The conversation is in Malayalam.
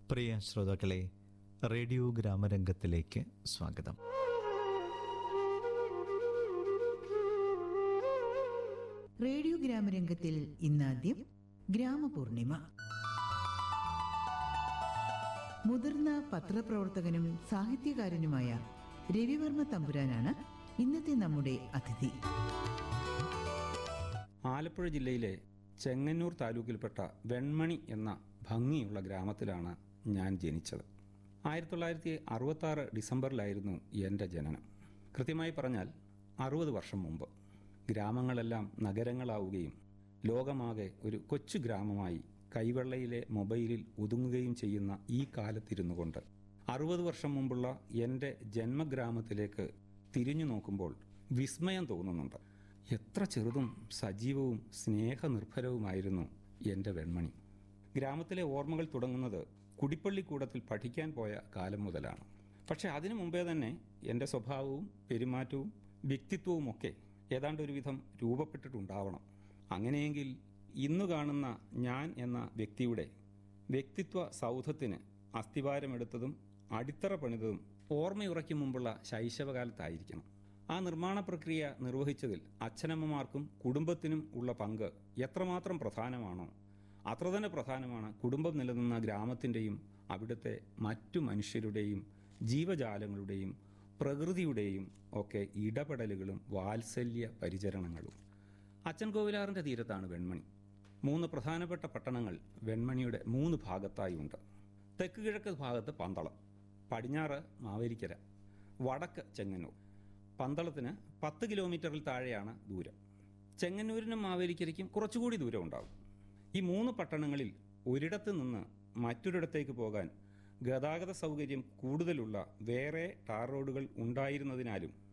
പ്രിയ ശ്രോതാക്കളെ റേഡിയോ ഗ്രാമരംഗത്തിലേക്ക് സ്വാഗതം റേഡിയോ ഗ്രാമരംഗത്തിൽ ഇന്നാദ്യം ഗ്രാമപൂർണിമ മുതിർന്ന പത്രപ്രവർത്തകനും സാഹിത്യകാരനുമായ രവിവർമ്മ തമ്പുരാനാണ് ഇന്നത്തെ നമ്മുടെ അതിഥി ആലപ്പുഴ ജില്ലയിലെ ചെങ്ങന്നൂർ താലൂക്കിൽപ്പെട്ട വെൺമണി എന്ന ഭംഗിയുള്ള ഗ്രാമത്തിലാണ് ഞാൻ ജനിച്ചത് ആയിരത്തി തൊള്ളായിരത്തി അറുപത്തി ആറ് ഡിസംബറിലായിരുന്നു എൻ്റെ ജനനം കൃത്യമായി പറഞ്ഞാൽ അറുപത് വർഷം മുമ്പ് ഗ്രാമങ്ങളെല്ലാം നഗരങ്ങളാവുകയും ലോകമാകെ ഒരു കൊച്ചു ഗ്രാമമായി കൈവെള്ളയിലെ മൊബൈലിൽ ഒതുങ്ങുകയും ചെയ്യുന്ന ഈ കാലത്തിരുന്നു കൊണ്ട് അറുപത് വർഷം മുമ്പുള്ള എൻ്റെ ജന്മഗ്രാമത്തിലേക്ക് തിരിഞ്ഞു നോക്കുമ്പോൾ വിസ്മയം തോന്നുന്നുണ്ട് എത്ര ചെറുതും സജീവവും സ്നേഹനിർഭരവുമായിരുന്നു എൻ്റെ വെൺമണി ഗ്രാമത്തിലെ ഓർമ്മകൾ തുടങ്ങുന്നത് കുടിപ്പള്ളിക്കൂടത്തിൽ പഠിക്കാൻ പോയ കാലം മുതലാണ് പക്ഷെ അതിനു മുമ്പേ തന്നെ എൻ്റെ സ്വഭാവവും പെരുമാറ്റവും വ്യക്തിത്വവും ഒക്കെ ഏതാണ്ട് ഒരുവിധം രൂപപ്പെട്ടിട്ടുണ്ടാവണം അങ്ങനെയെങ്കിൽ ഇന്നു കാണുന്ന ഞാൻ എന്ന വ്യക്തിയുടെ വ്യക്തിത്വ സൗധത്തിന് അസ്ഥിവാരമെടുത്തതും അടിത്തറ പണിതതും ഓർമ്മയുറയ്ക്കും മുമ്പുള്ള ശൈശവകാലത്തായിരിക്കണം ആ നിർമ്മാണ പ്രക്രിയ നിർവഹിച്ചതിൽ അച്ഛനമ്മമാർക്കും കുടുംബത്തിനും ഉള്ള പങ്ക് എത്രമാത്രം പ്രധാനമാണോ അത്ര തന്നെ പ്രധാനമാണ് കുടുംബം നിലനിന്ന ഗ്രാമത്തിൻ്റെയും അവിടുത്തെ മറ്റു മനുഷ്യരുടെയും ജീവജാലങ്ങളുടെയും പ്രകൃതിയുടെയും ഒക്കെ ഇടപെടലുകളും വാത്സല്യ പരിചരണങ്ങളും അച്ഛൻ കോവിലാറിൻ്റെ തീരത്താണ് വെൺമണി മൂന്ന് പ്രധാനപ്പെട്ട പട്ടണങ്ങൾ വെൺമണിയുടെ മൂന്ന് ഭാഗത്തായി ഉണ്ട് തെക്ക് കിഴക്ക് ഭാഗത്ത് പന്തളം പടിഞ്ഞാറ് മാവേലിക്കര വടക്ക് ചെങ്ങന്നൂർ പന്തളത്തിന് പത്ത് കിലോമീറ്ററിൽ താഴെയാണ് ദൂരം ചെങ്ങന്നൂരിനും മാവേലിക്കരയ്ക്കും കുറച്ചുകൂടി ദൂരം ഉണ്ടാവും ഈ മൂന്ന് പട്ടണങ്ങളിൽ ഒരിടത്ത് നിന്ന് മറ്റൊരിടത്തേക്ക് പോകാൻ ഗതാഗത സൗകര്യം കൂടുതലുള്ള വേറെ ടാർ റോഡുകൾ ഉണ്ടായിരുന്നതിനാലും